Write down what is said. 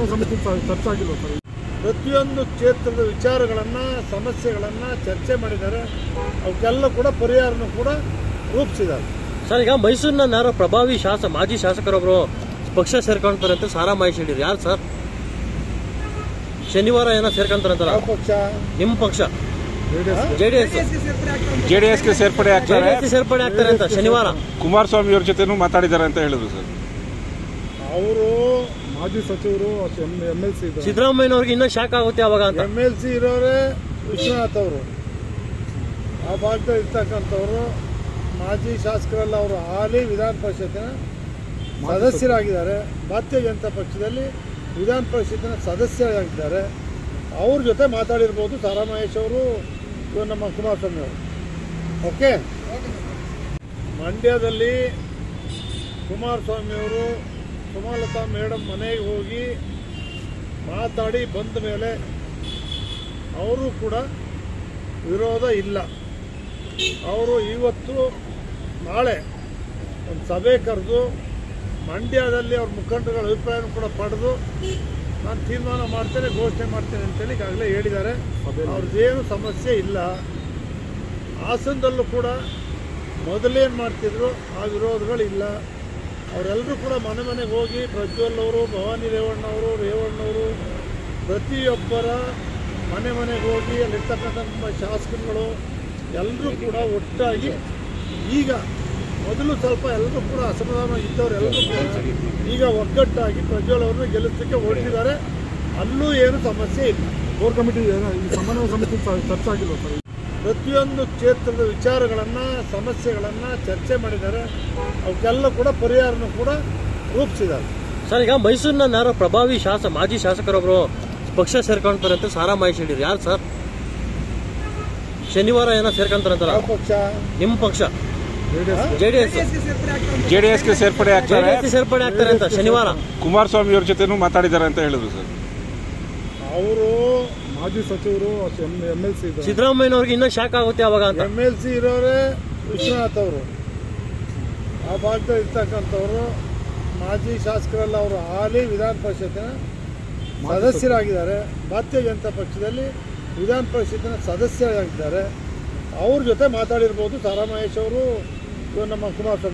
ಸಮನ್ವಯ ಸಮಿತಿ ಸ- ಚರ್ಚೆ ಆಗಿಲ್ಲ ಸರ್ ಪ್ರತಿಯೊಂದು ಕ್ಷೇತ್ರದ ವಿಚಾರಗಳನ್ನು ಸಮಸ್ಯೆಗಳನ್ನು ಚರ್ಚೆ ಮಾಡಿದ್ದಾರೆ ಅವಕ್ಕೆಲ್ಲ ಕೂಡ ಪರಿಹಾರನೂ ಕೂಡ ರೂಪಿಸಿದ್ದಾರೆ ಸರ್ ಈಗ ಮೈಸೂರಿನ ಯಾರೋ ಪ್ರಭಾವಿ ಶಾಸ ಮಾಜಿ ಶಾಸಕರೊಬ್ರು ಪಕ್ಷ ಸೇರ್ಕೊಂತಾರೆ ಅಂತ ಸಾರಾ ಮಾಹಿತಿ ಹೇಳಿದ್ರು ಯಾರು ಸರ್ ಶನಿವಾರ ಏನೋ ಸೇರ್ಕೊಂತಾರಂತಲ್ಲ ಯಾವ ಪಕ್ಷ ನಿಮ್ಮ ಪಕ್ಷ ಜೆ ಡಿ ಎಸ್ ಜೆಡಿಎಸ್ ಜೆಡಿಎಸ್ಗೆ ಸೇರ್ಪಡೆ ಆಗ್ತಾರೆ ಜೆಡಿಎಸ್ ಸೇರ್ಪಡೆ ಆಗ್ತಾರೆ ಅಂತ ಶನಿವಾರ ಕುಮಾರಸ್ವಾಮಿ ಅವ್ರ ಜೊತೆನೂ ಮಾತಾಡಿದ್ದಾರೆ ಅಂತ ಹೇಳಿದ್ರು ಸರ್ ಅವರು ಮಾಜಿ ಸಚಿವರು ಎಮ್ ಎಲ್ ಸಿ ಇದ್ದಾರೆ ಸಿದ್ದರಾಮಯ್ಯನವ್ರಿಗೆ ಇನ್ನೂ ಶಾಕ್ ಆಗುತ್ತೆ ಅವಾಗ ಅಂತ ಎಮ್ ಎಲ್ ಸಿ ಇರೋರೇ ವಿಶ್ವನಾಥ್ ಅವರು ಆ ಭಾಗದಲ್ಲಿ ಇರ್ತಕ್ಕಂಥವ್ರು ಮಾಜಿ ಶಾಸಕರೆಲ್ಲ ಅವರು ಹಾಲಿ ವಿಧಾನ ಪರಿಷತ್ತಿನ ಸದಸ್ಯರಾಗಿದ್ದಾರೆ ಭಾರತೀಯ ಜನತಾ ಪಕ್ಷದಲ್ಲಿ ವಿಧಾನ ಪರಿಷತ್ತಿನ ಸದಸ್ಯರಾಗಿದ್ದಾರೆ ಅವ್ರ ಜೊತೆ ಮಾತಾಡಿರ್ಬೋದು ಸಾರಾ ಮಹೇಶ್ ಅವರು ಇವರು ನಮ್ಮ ಕುಮಾರಸ್ವಾಮಿ ಅವರು ಓಕೆ ಮಂಡ್ಯದಲ್ಲಿ ಕುಮಾರಸ್ವಾಮಿ ಅವರು ಸುಮಲತಾ ಮೇಡಮ್ ಮನೆಗೆ ಹೋಗಿ ಮಾತಾಡಿ ಬಂದ ಮೇಲೆ ಅವರು ಕೂಡ ವಿರೋಧ ಇಲ್ಲ ಅವರು ಇವತ್ತು ನಾಳೆ ಒಂದು ಸಭೆ ಕರೆದು ಮಂಡ್ಯದಲ್ಲಿ ಅವ್ರ ಮುಖಂಡರುಗಳ ಅಭಿಪ್ರಾಯನೂ ಕೂಡ ಪಡೆದು ನಾನು ತೀರ್ಮಾನ ಮಾಡ್ತೇನೆ ಘೋಷಣೆ ಮಾಡ್ತೇನೆ ಅಂತೇಳಿ ಈಗಾಗಲೇ ಹೇಳಿದ್ದಾರೆ ಅವ್ರದ್ದೇನು ಸಮಸ್ಯೆ ಇಲ್ಲ ಹಾಸನದಲ್ಲೂ ಕೂಡ ಮೊದಲೇನು ಮಾಡ್ತಿದ್ರು ಆ ವಿರೋಧಗಳಿಲ್ಲ ಅವರೆಲ್ಲರೂ ಕೂಡ ಮನೆ ಮನೆಗೆ ಹೋಗಿ ಪ್ರಜ್ವಲ್ ಅವರು ಭವಾನಿ ರೇವಣ್ಣವರು ರೇವಣ್ಣವರು ಪ್ರತಿಯೊಬ್ಬರ ಮನೆ ಮನೆಗೆ ಹೋಗಿ ಅಲ್ಲಿರ್ತಕ್ಕಂಥ ನಮ್ಮ ಶಾಸಕರುಗಳು ಎಲ್ಲರೂ ಕೂಡ ಒಟ್ಟಾಗಿ ಈಗ ಮೊದಲು ಸ್ವಲ್ಪ ಎಲ್ಲರೂ ಕೂಡ ಅಸಮಾಧಾನ ಇದ್ದವರೆಲ್ಲರೂ ಕೂಡ ಈಗ ಒಗ್ಗಟ್ಟಾಗಿ ಪ್ರಜ್ವಲ್ ಅವ್ರನ್ನ ಗೆಲ್ಲಿಸಲಿಕ್ಕೆ ಹೊರಟಿದ್ದಾರೆ ಅಲ್ಲೂ ಏನು ಸಮಸ್ಯೆ ಇಲ್ಲ ಕೋರ್ ಕಮಿಟಿ ಏನೋ ಈ ಸಮನ್ವಯ ಸಮಿತಿ ಸ- ಚರ್ಚೆ ಆಗಿಲ್ಲ ಸರ್ ಪ್ರತಿಯೊಂದು ಕ್ಷೇತ್ರದ ವಿಚಾರಗಳನ್ನು ಸಮಸ್ಯೆಗಳನ್ನು ಚರ್ಚೆ ಮಾಡಿದ್ದಾರೆ ಅವಕ್ಕೆಲ್ಲ ಕೂಡ ಪರಿಹಾರನೂ ಕೂಡ ರೂಪಿಸಿದ್ದಾರೆ ಸರ್ ಈಗ ಮೈಸೂರಿನ ಯಾರೋ ಪ್ರಭಾವಿ ಶಾಸ ಮಾಜಿ ಶಾಸಕರೊಬ್ರು ಪಕ್ಷ ಸೇರ್ಕೊಂತಾರೆ ಅಂತ ಸಾರಾ ಮಾಹಿತಿ ಹೇಳಿದ್ರು ಯಾರು ಸರ್ ಶನಿವಾರ ಏನೋ ಸೇರ್ಕೊಂತಾರಂತಲ್ಲ ಯಾವ ಪಕ್ಷ ನಿಮ್ಮ ಪಕ್ಷ ಜೆ ಡಿ ಎಸ್ ಜೆಡಿಎಸ್ ಜೆಡಿಎಸ್ಗೆ ಸೇರ್ಪಡೆ ಆಗ್ತಾರೆ ಜೆಡಿಎಸ್ ಸೇರ್ಪಡೆ ಆಗ್ತಾರೆ ಅಂತ ಶನಿವಾರ ಕುಮಾರಸ್ವಾಮಿ ಅವ್ರ ಜೊತೆನೂ ಮಾತಾಡಿದ್ದಾರೆ ಅಂತ ಹೇಳಿದ್ರು ಸರ್ ಅವರು ಮಾಜಿ ಸಚಿವರು ಎಮ್ ಎಲ್ ಸಿ ಇದ್ದಾರೆ ಸಿದ್ದರಾಮಯ್ಯನವ್ರಿಗೆ ಇನ್ನೂ ಶಾಕ್ ಆಗುತ್ತೆ ಅವಾಗ ಅಂತ ಎಮ್ ಎಲ್ ಸಿ ಇರೋರೇ ವಿಶ್ವನಾಥ್ ಅವರು ಆ ಭಾಗದಲ್ಲಿ ಇರ್ತಕ್ಕಂಥವ್ರು ಮಾಜಿ ಶಾಸಕರೆಲ್ಲ ಅವರು ಹಾಲಿ ವಿಧಾನ ಪರಿಷತ್ತಿನ ಸದಸ್ಯರಾಗಿದ್ದಾರೆ ಭಾರತೀಯ ಜನತಾ ಪಕ್ಷದಲ್ಲಿ ವಿಧಾನ ಪರಿಷತ್ತಿನ ಸದಸ್ಯರಾಗಿದ್ದಾರೆ ಅವ್ರ ಜೊತೆ ಮಾತಾಡಿರ್ಬೋದು ಸಾರಾ ಮಹೇಶ್ ಅವರು ಇವರು ನಮ್ಮ ಕುಮಾರಸ್ವಾಮಿ